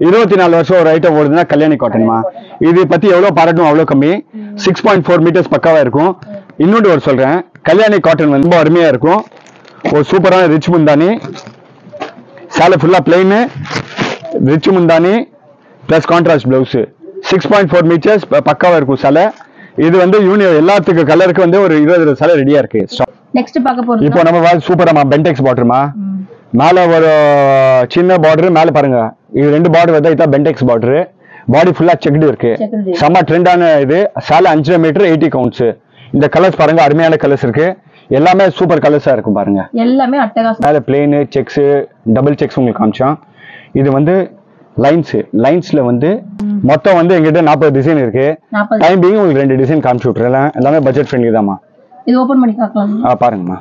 இருபத்தி நாலு வருஷம் ஒரு ஐட்டம் ஓடுதுன்னா கல்யாணி காட்டன்மா இது பத்தி எவ்வளவு பாராட்டும் அவ்வளவு கம்மி சிக்ஸ் பாயிண்ட் ஃபோர் மீட்டர்ஸ் பக்காவா இருக்கும் இன்னொன்று ஒரு சொல்றேன் கல்யாணி காட்டன் வந்து ரொம்ப அருமையா இருக்கும் ஒரு சூப்பரான ரிச் முந்தானி சேலை ஃபுல்லா பிளைனு ரிச் முந்தானி plus contrast blouse six point four meters பக்காவா இருக்கும் சேலை இது வந்து யூனி எல்லாத்துக்கு கலருக்கு வந்து ஒரு இருபது இருபது சேலை ரெடியா இருக்கு நெக்ஸ்ட் பார்க்க போறது இப்போ நம்ம சூப்பராமா பென்டெக்ஸ் பார்டர்மா மேல ஒரு சின்ன பார்டர் மேல பாருங்க இது ரெண்டு பார்டர் வந்து இதான் பென்டெக்ஸ் பார்டர் பாடி ஃபுல்லா செக்டு இருக்கு Checked. செம்ம ட்ரெண்டான இது சேலை அஞ்சரை மீட்டர் எயிட்டி கவுண்ட்ஸ் இந்த கலர்ஸ் பாருங்க அருமையான கலர்ஸ் இருக்கு எல்லாமே சூப்பர் கலர்ஸா இருக்கும் பாருங்க எல்லாமே அட்டகாசம் மேல பிளெயின் செக்ஸ் டபுள் செக்ஸ் உங்களுக்கு காமிச்சோம் இது வந்து லைன்ஸ் லைன்ஸ்ல வந்து மொத்தம் வந்து எங்கிட்ட நாற்பது டிசைன் இருக்கு நாற்பது டைம் பீங் உங்களுக்கு ரெண்டு டிசைன் காமிச்சு விட்டுறேன் எல்லாமே பட்ஜெட் ஃப்ரெண்ட்லி தாம்மா இது ஓபன் பண்ணி பார்க்கலாம் ஆ பாருங்கம்மா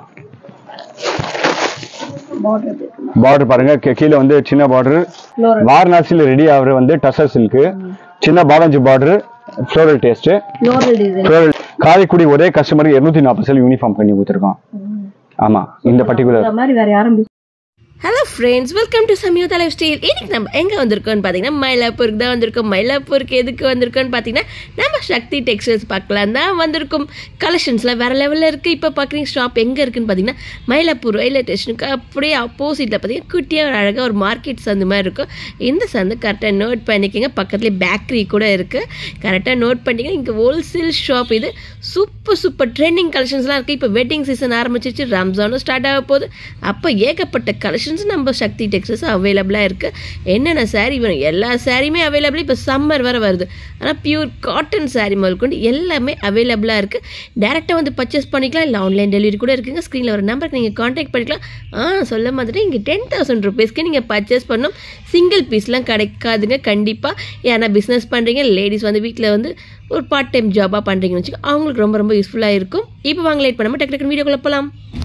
பார்டர் பார்டர் பாருங்க கீ- கீழே வந்து சின்ன பார்டர் ஃப்ளோரல் வாரணாசியில் ரெடி ஆகுற வந்து டசர் சில்க்கு சின்ன Balaji border floral taste floral design floral Karaikudi ஒரே கஸ்டமருக்கு இருநூத்தி நாற்பது செல் யூனிஃபார்ம் பண்ணி கொடுத்துருக்கோம் ஆமா இந்த பர்டிகுலர் இந்த மாதிரி வேற யாரும் business hello friends welcome to Samyutha lifestyle இன்னைக்கு நம்ம எங்கே வந்திருக்கோம்னு பார்த்தீங்கன்னா மயிலாப்பூருக்கு தான் வந்திருக்கோம் மயிலாப்பூருக்கு எதுக்கு வந்திருக்கோம்னு பார்த்தீங்கன்னா நம்ம சக்தி டெக்ஸ்டைல்ஸ் பார்க்கலாம் தான் வந்திருக்கோம் கலெக்ஷன்ஸ்லாம் வேறு லெவலில் இருக்குது இப்போ பார்க்குறீங்க ஷாப் எங்கே இருக்குன்னு பார்த்தீங்கன்னா மயிலாப்பூர் ரயில்வே ஸ்டேஷனுக்கு அப்படியே ஆப்போசிட்டில் பார்த்தீங்கன்னா குட்டியாக ஒரு அழகாக ஒரு மார்க்கெட் சந்து மாதிரி இருக்கும் இந்த சந்து கரெக்டாக நோட் பண்ணிக்கோங்க பக்கத்துலேயே பேக்கரி கூட இருக்குது கரெக்டாக நோட் பண்ணிக்கோங்க இங்கே ஹோல்சேல் ஷாப் இது சூப்பர் சூப்பர் ட்ரெண்டிங் கலெக்ஷன்ஸ்லாம் இருக்குது இப்போ வெட்டிங் சீசன் ஆரம்பிச்சிச்சு ரம்ஜானும் ஸ்டார்ட் ஆக போகுது அப்போ ஏகப்பட்ட கலெக்ஷன்ஸ் நம்ம சக்தி டெக்ஸ்டைல்ஸ் அவைலபிளாக இருக்குது என்னென்ன சாரீ வேணும் எல்லா சாரியுமே அவைலபிள் இப்போ சம்மர் வர வருது ஆனால் பியூர் காட்டன் சாரீ முதல் கொண்டு எல்லாமே அவைலபிளாக இருக்குது டேரெக்டாக வந்து பர்ச்சேஸ் பண்ணிக்கலாம் இல்லை ஆன்லைன் டெலிவரி கூட இருக்குங்க ஸ்க்ரீனில் ஒரு நம்பருக்கு நீங்கள் காண்டாக்ட் பண்ணிக்கலாம் ஆ சொல்ல மாதிரி இங்கே டென் தௌசண்ட் ருபீஸ்க்கு நீங்கள் பர்ச்சேஸ் பண்ணணும் சிங்கிள் பீஸ்லாம் கிடைக்காதுங்க கண்டிப்பாக ஏன்னா பிஸ்னஸ் பண்ணுறீங்க லேடிஸ் வந்து வீட்டில் வந்து ஒரு பார்ட் டைம் ஜாபாக பண்ணுறீங்கன்னு வச்சுக்கோ அவங்களுக்கு ரொம்ப ரொம்ப யூஸ்ஃபுல்லாக இருக்கும் இப்போ வாங்க லேட் பண்ணாமல் டக்கு டக்குனு வீடியோக்குள்ள போகலாம்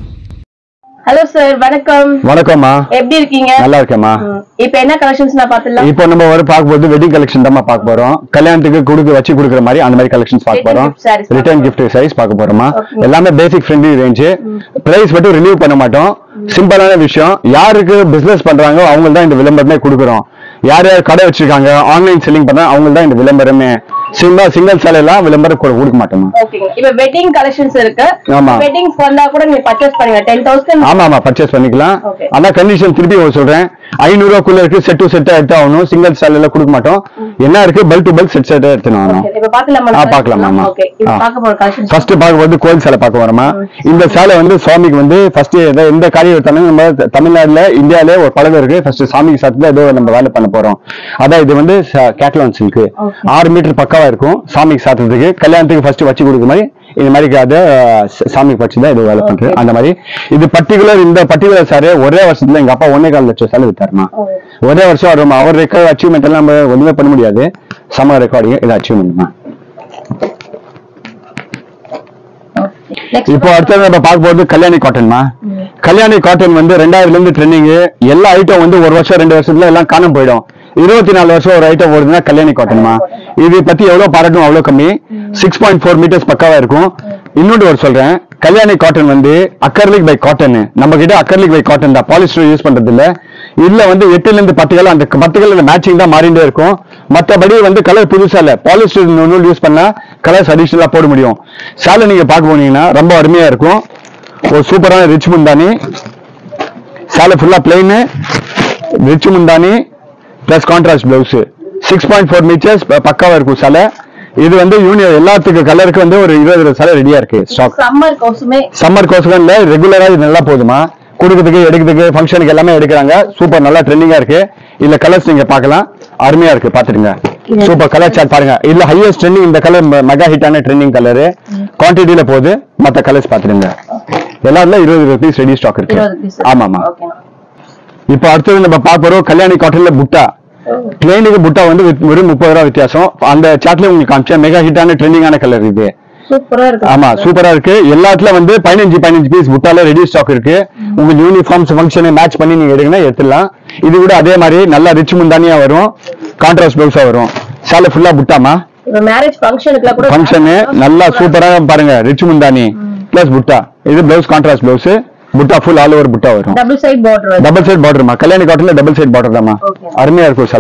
ஹலோ சார் வணக்கம் வணக்கம்மா எப்படி இருக்கீங்க நல்லா இருக்கேம்மா ம், இப்போ என்ன கலெக்ஷன்ஸ் நான் பார்த்துலாம் இப்போ நம்ம வர பார்க்க போது வெட்டிங் கலெக்ஷன் தான் பார்க்க போறோம் கல்யாணத்துக்கு கொடுக்க வச்சு கொடுக்குற மாதிரி அந்த மாதிரி கலெக்ஷன்ஸ் பார்க்க Return போறோம் gift sarees பார்க்க ரிட்டர்ன் கிஃப்ட் சைஸ் பார்க்க போறோமா Okay. எல்லாமே பேசிக் ஃப்ரெண்ட்லி ரேஞ்ச் பிரைஸ் மட்டும் ரிலீவ் பண்ண மாட்டோம் சிம்பிளான விஷயம் யாருக்கு பிசினஸ் பண்றாங்களோ அவங்க தான் இந்த விளம்பரமே கொடுக்குறோம் யார் யார் கடை வச்சிருக்காங்க ஆன்லைன் செல்லிங் பண்ணா அவங்க தான் இந்த விளம்பரமே சிங்கிள் சிங்கிள் சேலையெல்லாம் விளம்பரம் கொடு- கொடுக்க மாட்டோமா ஓகேங்க இப்போ வெட்டிங் கலெக்ஷன்ஸ் இருக்கு ஆமா. வெட்டிங்ஸ் வந்தா கூட நீங்க பர்ச்சேஸ் பண்ணுங்க டென் தௌசண்ட் ஆமா ஆமா பர்ச்சேஸ் பண்ணிக்கலாம் Okay. ஆனா கண்டிஷன் திருப்பி ஒரு சொல்றேன் ஐநூறு ரூபாய்க்குள்ள இருக்கு செட் டு செட்டா எடுத்து ஆகணும் சிங்கிள் சேலையில கொடுக்க மாட்டோம் என்ன இருக்கு பல்க் டு பல்க் செட் செட்டா எடுத்துன்னு வரணும் இப்போ பார்க்கலாமா ஆ, பார்க்கலாம், ஆமா. ஓகே இப்போ ஆ. பார்க்க போற கலெக்ஷன்ஸ் ஃபர்ஸ்ட் பார்க்கும்போது கோயில் சேலை பார்க்க வரோமா இந்த சேலை வந்து சுவாமிக்கு வந்து ஃபர்ஸ்ட் எந்த காரியம் எடுத்தாலும் நம்ம த- தமிழ்நாட்டுல இந்தியாவிலே ஒரு பழகம் இருக்கு ஃபர்ஸ்ட் சாமிக்கு சாத்திட்டு ஏதோ நம்ம வேலை பண்ண போறோம் அதான் இது வந்து கேட்லான் சில்க் Okay. ஆறு மீட்டர் பக்காவா இருக்கும் சாமிக்கு சாத்துறதுக்கு கல்யாணத்துக்கு ஃபர்ஸ்ட் வச்சு கொடுக்குற மாதிரி இந்த மாதிரி அதை ச- சாமிக்கு வச்சு தான் இது வேலை பண்றது அந்த மாதிரி இது பர்டிகுலர் இந்த பர்டிகுலர் சாரே ஒரே வருஷத்துல எங்க அப்பா ஒன்னே கால் லட்சம் சேலை வித்தாருமா ஒரே வருஷம் அவர் அவர் ரெக்கார்ட் அச்சீவ்மெண்ட் எல்லாம் நம்ம ஒண்ணுமே பண்ண முடியாது சம ரெக்கார்டிங் இது அச்சீவ்மெண்ட் நெக்ஸ்ட் இப்போ அடுத்தது நம்ம பார்க்க போறது கல்யாணி காட்டன்மா கல்யாணி காட்டன் வந்து ரெண்டாயிரத்துல இருந்து ட்ரெண்டிங் எல்லா ஐட்டம் வந்து ஒரு வருஷம் ரெண்டு வருஷத்துல எல்லாம் காணாம போயிடும் இருபத்தி நாலு வருஷம் ஒரு ஐட்டம் ஓடுதுன்னா கல்யாணி காட்டன்மா இது பத்தி எவ்வளவு பாராட்டும் அவ்வளவு கம்மி சிக்ஸ் பாயிண்ட் ஃபோர் மீட்டர்ஸ் பக்காவா இருக்கும் இன்னொன்று ஒரு சொல்றேன் கல்யாணி காட்டன் வந்து அக்கர்லிக் பை காட்டன் நம்ம கிட்ட அக்கர்லிக் பை காட்டன் தான் பாலிஸ்டர் யூஸ் பண்றது இல்ல இதுல வந்து எட்டுல இருந்து பத்து கலர் அந்த பத்து கலர் மேட்சிங் தான் மாறிண்டே இருக்கும் மத்தபடி வந்து கலர் புதுசா இல்ல பாலிஸ்டர் நூல் யூஸ் பண்ணா கலர்ஸ் அடிஷனலா போட முடியும் சேலை நீங்க பார்க்க போனீங்கன்னா ரொம்ப அருமையா இருக்கும் ஒரு சூப்பரான ரிச் முந்தானி சேலை ஃபுல்லா பிளெயின் ரிச் முந்தானி plus contrast blouse six point four meters பக்காவா இருக்கும் சேலை இது வந்து யூனியன் எல்லாத்துக்கு கலருக்கு வந்து ஒரு இருபது இருபது சேலை ரெடியா இருக்கு ஸ்டாக் சம்மர் கோசமே சம்மர் கோர்ஸ்ல இல்ல ரெகுலரா இது நல்லா போகுதுமா கொடுக்கறதுக்கு எடுக்கிறதுக்கு ஃபங்க்ஷனுக்கு எல்லாமே எடுக்கிறாங்க சூப்பர் நல்லா ட்ரெண்டிங்கா இருக்கு இதுல கலர்ஸ் நீங்க பார்க்கலாம் அருமையா இருக்கு பாத்துருங்க சூப்பர் கலர் சார்ட் பாருங்க இதுல ஹையஸ்ட் ட்ரெண்டிங் இந்த கலர் மெகா ஹிட்டான ட்ரெண்டிங் கலர் குவான்டிட்டியில போகுது மத்த கலர்ஸ் பாத்துருங்க எல்லாருல இருபது இருபது பீஸ் ரெடி ஸ்டாக் இருக்கு இருபது பீஸ் ஆமாமா ஓகேண்ணா இப்போ அடுத்தது நம்ம பார்க்க போறோம் கல்யாணி காட்டன்ல புட்டா பிளெயினுக்கு புட்டா வந்து வித்- வெறும் முப்பது ரூபா வித்தியாசம் அந்த சாட்ல உங்களுக்கு காமிச்சா மெகா ஹிட்டான ட்ரெண்டிங்கான கலர் இது சூப்பரா இருக்கு ஆமா சூப்பரா இருக்கு எல்லாத்துல வந்து பதினஞ்சு பதினஞ்சு பீஸ் புட்டால ரெடி ஸ்டாக் இருக்கு உங்க யூனிஃபார்ம்ஸ் ஃபங்க்ஷனை மேட்ச் பண்ணி நீங்க எடுங்கன்னா எடுத்துடலாம் இது கூட அதே மாதிரி நல்லா ரிச் முந்தானியா வரும் கான்ட்ராஸ்ட் பிளவுஸா வரும் சேலை ஃபுல்லா புட்டாமா இப்போ மேரேஜ் ஃபங்க்ஷனுக்குலாம் கூட ஃபங்க்ஷனு நல்லா சூப்பரா பாருங்க ரிச் முந்தானி பிளஸ் புட்டா இது blouse contrast blouse butta full all over butta வரும் double side border double side பார்டர்மா கல்யாணி காட்டன்ல டபுள் சைட் பார்டர் தாமா Okay. அருமையா இருக்கும் சேலை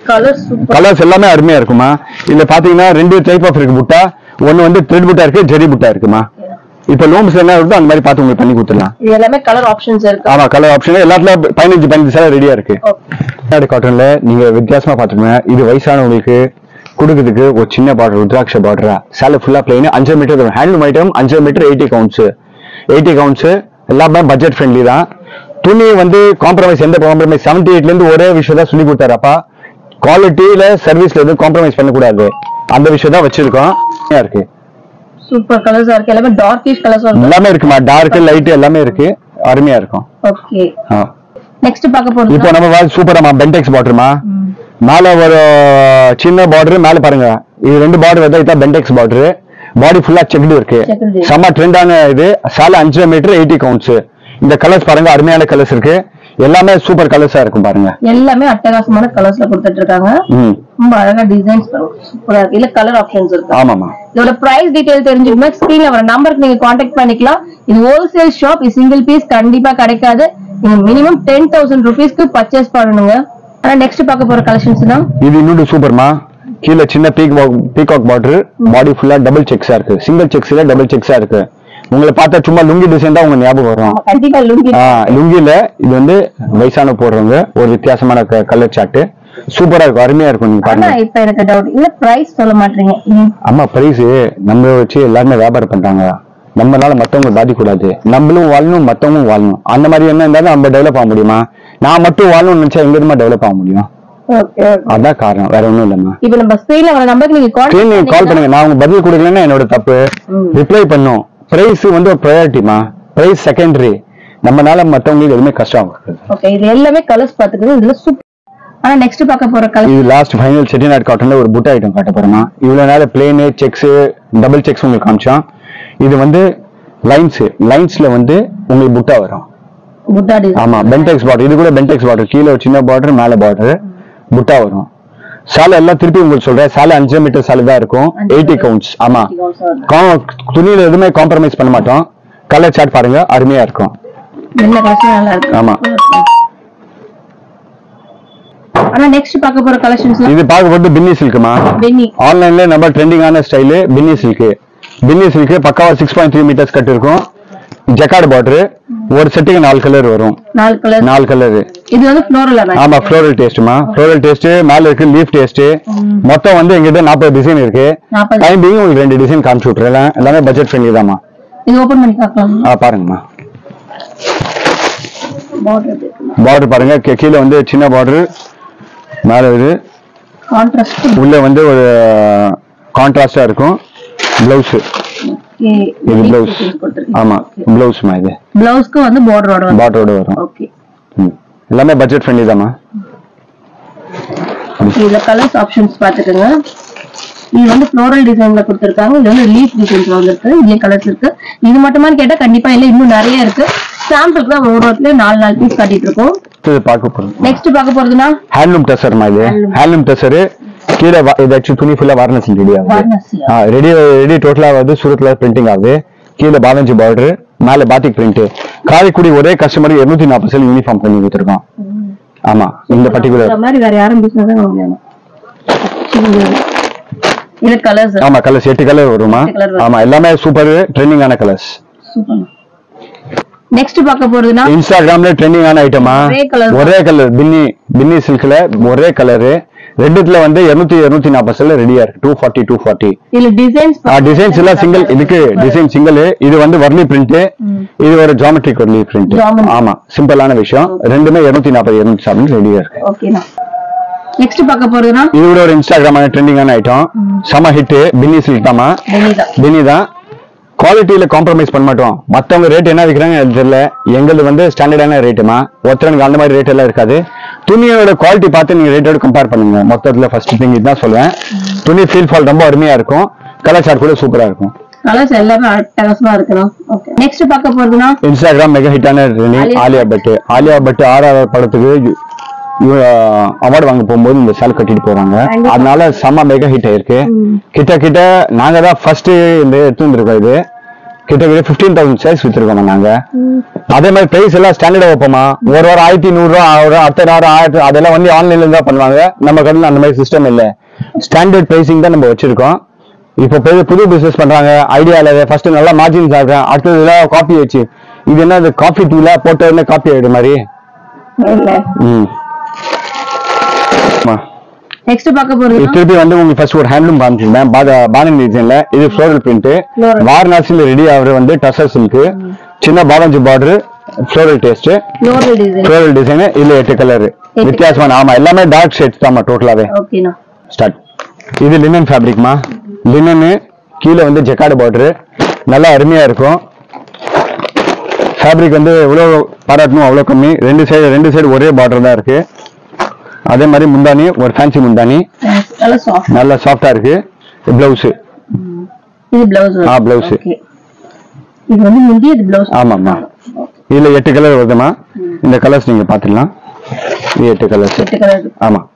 கலர் சூப்பர் கலர்ஸ் எல்லாமே அருமையா இருக்குமா இதுல பாத்தீங்கன்னா ரெண்டு டைப் ஆஃப் இருக்கு புட்டா ஒன்னு வந்து த்ரெட் புட்டா இருக்கு ஜெரி புட்டா இருக்குமா இப்ப லோம்ஸ்ல என்ன இருக்குதோ அந்த மாதிரி பார்த்து உங்களுக்கு பண்ணி கொடுத்துடலாம் இது எல்லாமே கலர் ஆப்ஷன்ஸ் இருக்கு ஆமா கலர் ஆப்ஷன் எல்லாத்துலயும் பதினஞ்சு பதினஞ்சு சேலை ரெடியா இருக்கு தமிழ்நாடு காட்டன்ல நீங்க வித்தியாசமா பாத்துக்கோங்க இது வயசானவங்களுக்கு கொடுக்கறதுக்கு ஒரு சின்ன பார்டர் ருத்ராட்ச பார்டரா சேலை ஃபுல்லா பிளைன் அஞ்சு மீட்டர் ஹேண்ட்லூம் ஐட்டம் அஞ்சு meter eighty counts eighty counts எல்லாமே பட்ஜெட் ஃப்ரெண்ட்லி தான் துணி வந்து காம்ப்ரமைஸ் எந்த காம்ப்ரமைஸ் செவன்டி எயிட்ல இருந்து ஒரே விஷயம் தான் சொல்லி கொடுத்தாரப்பா குவாலிட்டியில சர்வீஸ்ல எதுவும் காம்ப்ரமைஸ் பண்ணக்கூடாது அந்த விஷயம் தான் வச்சிருக்கோம் இருக்கு சூப்பர் கலர்ஸா இருக்கு எல்லாமே டார்க்கிஷ் கலர்ஸ் இருக்கு எல்லாமே இருக்குமா டார்க் லைட் எல்லாமே இருக்கு அருமையா இருக்கும் ஓகே ஆ. நெக்ஸ்ட் பார்க்க போறது இப்போ நம்ம சூப்பராமா பென்டெக்ஸ் பாட்ருமா மேல ஒரு சின்ன பார்டர் மேல பாருங்க இது ரெண்டு பார்டர் வந்து இதான் பென்டெக்ஸ் பார்டர் பாடி ஃபுல்லா செக்டு இருக்கு Checked. செம்ம ட்ரெண்டான இது சாலை அஞ்சு மீட்டர் எயிட்டி கவுண்ட்ஸ் இந்த கலர்ஸ் பாருங்க அருமையான கலர்ஸ் இருக்கு எல்லாமே சூப்பர் கலர்ஸா இருக்கும் பாருங்க எல்லாமே அட்டகாசமான கலர்ஸ்ல கொடுத்துட்டு இருக்காங்க ம் ரொம்ப அழகா டிசைன்ஸ் சூப்பரா இருக்கு இல்ல கலர் ஆப்ஷன்ஸ் இருக்கு ஆமாமா இதோட பிரைஸ் டீடைல் தெரிஞ்சுக்கணும்னா ஸ்கிரீன்ல வர நம்பருக்கு நீங்க காண்டாக்ட் பண்ணிக்கலாம் இது ஹோல்சேல் ஷாப் இது சிங்கிள் பீஸ் கண்டிப்பா கிடைக்காது நீங்க மினிமம் டென் தௌசண்ட் ருபீஸ்க்கு பர்ச்சேஸ் பண்ணணுங்க ஆனா நெக்ஸ்ட் பார்க்க போற கலெக்ஷன்ஸ் தான் இது இன்னொரு சூப்பர்மா கீழே சின்ன பீக் பீகாக் பார்டர் பாடி ஃபுல்லா டபுள் செக்ஸா இருக்கு சிங்கிள் செக்ஸ்ல டபுள் செக்ஸா இருக்கு உங்களை பார்த்தா சும்மா லுங்கி டிசைன் தான் உங்க ஞாபகம் வரும் கண்டிப்பா லுங்கி ஆ, லுங்கில இது வந்து வயசான போடுறவங்க ஒரு வித்தியாசமான கலர் சாட்டு சூப்பரா இருக்கும் அருமையா இருக்கும் நீங்க ஆனா பாருங்க இப்ப எனக்கு டவுட் இல்ல பிரைஸ் சொல்ல மாட்டீங்க ம், அம்மா பிரைஸ் நம்ம வச்சு எல்லாருமே வியாபாரம் பண்றாங்க நம்மளால மத்தவங்க பாதிக்கூடாது நம்மளும் வாழணும் மத்தவங்களும் வாழணும் அந்த மாதிரி என்ன இருந்தாலும் நம்ம டெவலப் ஆக முடியுமா நான் மட்டும் வாழணும்னு நினைச்சா எங்க இருமா டெவலப் ஆக முடியும் okay, okay. அதான் காரணம் வேற ஒண்ணும் இல்லம்மா இப்ப நம்ம ஸ்கிரீன்ல வர நம்பருக்கு நீங்க சரி, நீங்க கால் கால் பண்ணுங்க நான் உங்க பதில் கொடுக்கலன்னா என்னோட தப்பு ம். ரிப்ளை பண்ணும் பிரைஸ் வந்து ஒரு ப்ரையாரிட்டிமா பிரைஸ் செகண்டரி நம்மனால மத்தவங்களுக்கு எதுவுமே கஷ்டம் ஆகாது ஓகே இது எல்லாமே கலர்ஸ் பாத்துக்கணும் இதுல சூப்பர் ஆனா நெக்ஸ்ட் பார்க்க போற கலர் இது லாஸ்ட் ஃபைனல் செட்டிநாட் காட்டன்ல ஒரு புட் ஐட்டம் காட்ட போறோமா இவ்வளவு நேரம் பிளேனு செக்ஸ் டபுள் செக்ஸ் உங்களுக்கு காமிச்சோம் இது வந்து லைன்ஸ் லைன்ஸ்ல வந்து உங்களுக்கு புட்டா வரும் புட்டா டிசைன் ஆமா பென்டெக்ஸ் பார்டர் இது கூட பென்டெக்ஸ் பார்டர் கீழே ஒரு சின்ன பார்டர் மேல பார்டர் புட்டா வரும் சாலை எல்லாம் திருப்பி உங்களுக்கு சொல்றேன் சாலை அஞ்சு மீட்டர் சாலை தான் இருக்கும் அஞ்சு எயிட்டி meter. கவுண்ட்ஸ் ஆமா கா- துணியில எதுவுமே காம்ப்ரமைஸ் பண்ண மாட்டோம் கலர் சார்ட் பாருங்க அருமையா இருக்கும் நல்ல கலெக்ஷன் நல்லா இருக்கு ஆமா ஆனா நெக்ஸ்ட் பார்க்க போற கலெக்ஷன்ஸ்ல இது பார்க்கப்பட்டு பின்னி சில்க்குமா பென்னி ஆன்லைன்ல நம்ம ட்ரெண்டிங்கான ஸ்டைலு பின்னி சில்க் பின்னி சில்க் பக்காவா six point three meters cut இருக்கும் ஜக்கார்டு பார்டர் ஒரு செட்டுக்கு நாலு கலர் வரும் நாலு கலர் நாலு கலர் இது வந்து ஃப்ளோரல் ஆமா ஃப்ளோரல் டேஸ்ட்மா ஃப்ளோரல் டேஸ்ட் மேல இருக்கு லீஃப் டேஸ்ட் மொத்தம் வந்து எங்கிட்ட நாற்பது டிசைன் இருக்கு நாற்பது டைம் பீங் உங்களுக்கு ரெண்டு டிசைன் காமிச்சு விட்டுறேன் எல்லாமே பட்ஜெட் ஃப்ரெண்ட்லி தாம்மா இது ஓபன் பண்ணி பார்க்கலாம் ஆ பாருங்கம்மா பார்டர் பார்டர் பாருங்க கீ- கீழே வந்து சின்ன பார்டர் மேல இது கான்ட்ராஸ்ட் உள்ள வந்து ஒரு கான்ட்ராஸ்டா இருக்கும் பிளவுஸ் இது பிளவுஸ் ஆமா பிளவுஸ்மா இது பிளவுஸ்க்கு வந்து பார்டரோட வந்து பார்டரோட வரும் ஓகே ம். எல்லாமே பட்ஜெட் ஃப்ரெண்ட்லி தாம்மா இதுல கலர்ஸ் ஆப்ஷன்ஸ் பாத்துக்கோங்க இது வந்து ஃப்ளோரல் டிசைன்ல கொடுத்திருக்காங்க இது வந்து லீஃப் டிசைன்ஸ் வந்திருக்கு இதுல கலர்ஸ் இருக்கு இது மட்டுமான்னு கேட்டா கண்டிப்பா இல்ல இன்னும் நிறைய இருக்கு சாம்பிளுக்கு தான் ஒரு ஒருத்துல நாலு நாலு பீஸ் காட்டிட்டு இருக்கோம் இது பார்க்க போறோம் நெக்ஸ்ட் பார்க்க போறதுன்னா ஹேண்ட்லூம் டெசர்மா இது Handloom. ஹேண்ட்லூம் டெசர் கீழே வா- இது ஆக்சுவலி துணி ஃபுல்லா வாரணசி ரெடி ஆகுது வாரணாசியா? ரெடி ரெடி டோட்டலா வந்து சூரத்ல பிரிண்டிங் ஆகுது கீழே பாலஞ்சி பார்டர் மேல பாத்திக் பிரிண்ட் காரைக்குடி ஒரே கஸ்டமர் 240 நாற்பது செல் யூனிஃபார்ம் பண்ணி கொடுத்துருக்கோம் ஆமா இந்த பர்டிகுலர் இந்த மாதிரி வேற யாரும் பிசினஸ் முடியாது இது கலர்ஸ் ஆமா கலர்ஸ் எட்டு கலர் வருமா எட்டு colour வரும். ஆமா எல்லாமே சூப்பர் ட்ரெண்டிங்கான கலர்ஸ் சூப்பர் நெக்ஸ்ட் பார்க்க போறதுன்னா இன்ஸ்டாகிராம்ல ட்ரெண்டிங்கான ஐட்டமா ஒரே colour தான். ஒரே கலர் பின்னி பின்னி சில்க்ல ஒரே கலரு ரெண்டுத்துல வந்து 200 240 நாற்பது செல் ரெடியா இருக்கு டூ ஃபார்ட்டி டூ ஃபார்ட்டி இதுல டிசைன்ஸ் டிசைன்ஸ் எல்லாம் சிங்கிள் இதுக்கு டிசைன் சிங்கிள் இது வந்து வர்லி பிரிண்ட் இது ஒரு ஜாமெட்ரிக் வர்லி பிரிண்ட் Geometry. ஆமா சிம்பிளான விஷயம் ரெண்டுமே 240 நாற்பது இருநூத்தி சாப்பிட்டு ரெடியா இருக்கு ஓகேண்ணா நெக்ஸ்ட் பார்க்க போறதுன்னா இது கூட ஒரு இன்ஸ்டாகிராமான ட்ரெண்டிங்கான ஐட்டம் செம ஹிட் பின்னி சில்க் தாமா பெனிதா பின்னி தான் குவாலிட்டியில காம்ப்ரமைஸ் பண்ண மாட்டோம் மத்தவங்க ரேட் என்ன விற்கிறாங்க எனக்கு தெரியல எங்களுது வந்து ஸ்டாண்டர்டான ரேட்டுமா ஒருத்தருக்கு அந்த மாதிரி ரேட் எல்லாம் இருக்காது துணியோட குவாலிட்டி பார்த்து நீங்க ரேட்டோட கம்பேர் பண்ணுங்க மொத்தத்துல ஃபர்ஸ்ட் திங் இதுதான் சொல்லுவேன் துணி ஃபீல் ஃபால் ரொம்ப அருமையா இருக்கும் கலர் சார்ட் கூட சூப்பரா இருக்கும் கலர்ஸ் எல்லாமே அட்டகாசமா இருக்கணும் ஓகே நெக்ஸ்ட் பார்க்க போறதுன்னா இன்ஸ்டாகிராம் மெகா ஹிட்டான ஆலியா ஆலியா பட் ஆலியா பட் ஆர்ஆர் படத்துக்கு அவார்டு வாங்க போகும்போது இந்த சேலை கட்டிட்டு போறாங்க கண்டிப்பா. அதனால செம்ம மெகா ஹிட் ஆயிருக்கு ம். கிட்ட கிட்ட நாங்க தான் ஃபர்ஸ்ட் இந்த எடுத்து வந்திருக்கோம் இது கிட்டத்தட்ட ஃபிஃப்டீன் தௌசண்ட் சைஸ் வித்துருக்கோம் நாங்க அதே மாதிரி பிரைஸ் எல்லாம் ஸ்டாண்டர்டா வைப்போமா ஒரு வாரம் ஆயிரத்தி நூறு ரூபா ஆயிரம் அடுத்த வாரம் ஆயிரத்தி அதெல்லாம் வந்து ஆன்லைன்ல தான் பண்ணுவாங்க நம்ம கடையில் அந்த மாதிரி சிஸ்டம் இல்ல ஸ்டாண்டர்ட் பிரைசிங் தான் நம்ம வச்சிருக்கோம் இப்போ புது புது பிசினஸ் பண்றாங்க ஐடியா இல்ல ஃபர்ஸ்ட் நல்லா மார்ஜின்ஸ் ஆகுறேன் அடுத்தது காப்பி வச்சு இது என்ன இது காஃபி டீல போட்ட உடனே காப்பி ஆயிடு மாதிரி இல்ல ம் ஆமா. நெக்ஸ்ட் பார்க்க இது போறது திருப்பி வந்து உங்களுக்கு ஃபர்ஸ்ட் ஒரு ஹேண்ட்லூம் காமிச்சிருந்தேன் பாத பானம் டிசைன்ல இது ஃப்ளோரல் பிரிண்ட் Floral. வாரணாசியில் ரெடி ஆகுறது வந்து டசர் சில்க் சின்ன Balaji border floral taste floral design floral design இதுல எட்டு கலர் வித்தியாசமான ஆமா எல்லாமே டார்க் ஷேட்ஸ் தான் டோட்டலாவே ஓகேண்ணா ஸ்டார்ட் இது லினன் ஃபேப்ரிக்மா லினனு கீழே வந்து ஜெக்காடு பார்டர் நல்லா அருமையா இருக்கும் ஃபேப்ரிக் வந்து எவ்வளோ பாராட்டணும் அவ்வளோ கம்மி ரெண்டு சைடு ரெண்டு சைடு ஒரே பார்டர் தான் இருக்கு அதே மாதிரி முந்தானி ஒரு ஃபேன்சி முந்தானி நல்லா சாஃப்ட் நல்லா சாஃப்டா இருக்கு பிளவுஸ் இது பிளவுஸ் ஆ, blouse. ஓகே இது வந்து முந்தி இது பிளவுஸ் ஆமாம்மா இதுல எட்டு கலர் வருதுமா இந்த கலர்ஸ் நீங்க பாத்துடலாம் இது எட்டு கலர்ஸ் எட்டு கலர் ஆமா